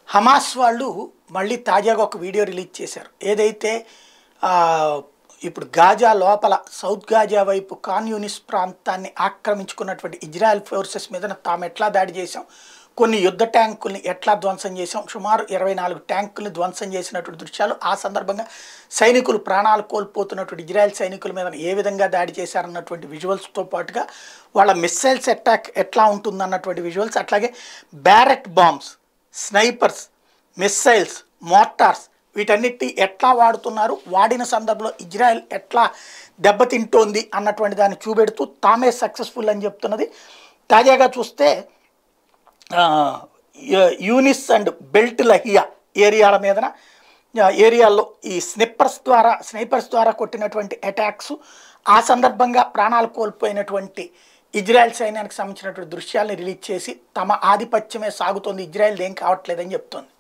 Hamas వాళ్ళు మళ్ళీ తాజాగా ఒక వీడియో రిలీజ్ చేశారు ఏదైతే ఆ, ఇప్పుడు గాజా లోపల సౌత్ గాజా వైపు కాన్ యూనిస్ ప్రాంతాన్ని ఆక్రమించుకున్నటువంటి ఇజ్రాయెల్ ఫోర్సెస్ మీద తాము ఎట్లా దాడి చేశాం కొన్ని యుద్ధ ట్యాంకుల్ని ఎట్లా ధ్వంసం చేశాం సుమారు ఇరవై నాలుగు ట్యాంకుల్ని ధ్వంసం చేసినటువంటి దృశ్యాలు ఆ సందర్భంగా సైనికులు ప్రాణాలు కోల్పోతున్నటువంటి ఇజ్రాయెల్ సైనికుల మీద ఏ విధంగా దాడి చేశారన్నటువంటి విజువల్స్తో పాటుగా వాళ్ళ మిస్సైల్స్ అటాక్ ఎట్లా ఉంటుందన్నటువంటి విజువల్స్ అట్లాగే barrett bombs snipers missiles mortars వీటన్నిటి ఎట్లా వాడుతున్నారు వాడిన సందర్భంలో ఇజ్రాయెల్ ఎట్లా దెబ్బతింటోంది అన్నటువంటి దాన్ని చూపెడుతూ తామే సక్సెస్ఫుల్ అని చెప్తున్నది తాజాగా చూస్తే ఆ, యు- యూనిస్ అండ్ బెల్ట్ లహియా ఏరియాల మీదన ఆ, ఏరియాల్లో ఈ స్నిప్పర్స్ ద్వారా స్నైపర్స్ ద్వారా కొట్టినటువంటి అటాక్స్ ఆ సందర్భంగా ప్రాణాలు కోల్పోయినటువంటి ఇజ్రాయెల్ సైన్యానికి సంబంధించినటువంటి దృశ్యాలను రిలీజ్ చేసి తమ ఆధిపత్యమే సాగుతోంది ఇజ్రాయెల్ ఏం కావట్లేదని చెప్తోంది